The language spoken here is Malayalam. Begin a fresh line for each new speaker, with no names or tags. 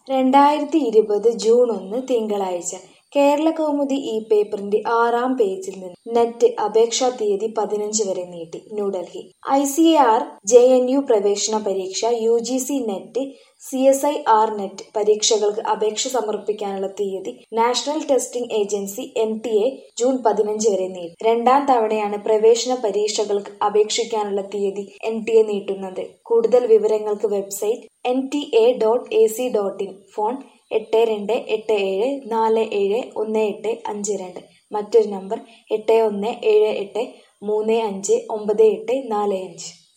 രണ്ടായിരത്തി ഇരുപത് ജൂൺ ഒന്ന് തിങ്കളാഴ്ച കേരളകൗമുദി ഈ പേപ്പറിന്റെ ആറാം പേജിൽ നിന്ന് നെറ്റ് അപേക്ഷാ തീയതി പതിനഞ്ച് വരെ നീട്ടി New Delhi I C A R J N U പ്രവേശന പരീക്ഷ U G C net C S I R net പരീക്ഷകൾക്ക് അപേക്ഷ സമർപ്പിക്കാനുള്ള തീയതി national testing agency N T A June പതിനഞ്ച് വരെ നീട്ടി രണ്ടാം തവണയാണ് പ്രവേശന പരീക്ഷകൾക്ക് അപേക്ഷിക്കാനുള്ള തീയതി എൻ ടി എ നീട്ടുന്നത് കൂടുതൽ വിവരങ്ങൾക്ക് website N T A dot A C dot in phone എട്ട് രണ്ട് എട്ട് ഏഴ് നാല് ഏഴ് ഒന്ന് എട്ട് അഞ്ച് രണ്ട് മറ്റൊരു നമ്പർ എട്ട് ഒന്ന് ഏഴ് എട്ട് മൂന്ന് അഞ്ച് ഒമ്പത് എട്ട് നാല് അഞ്ച്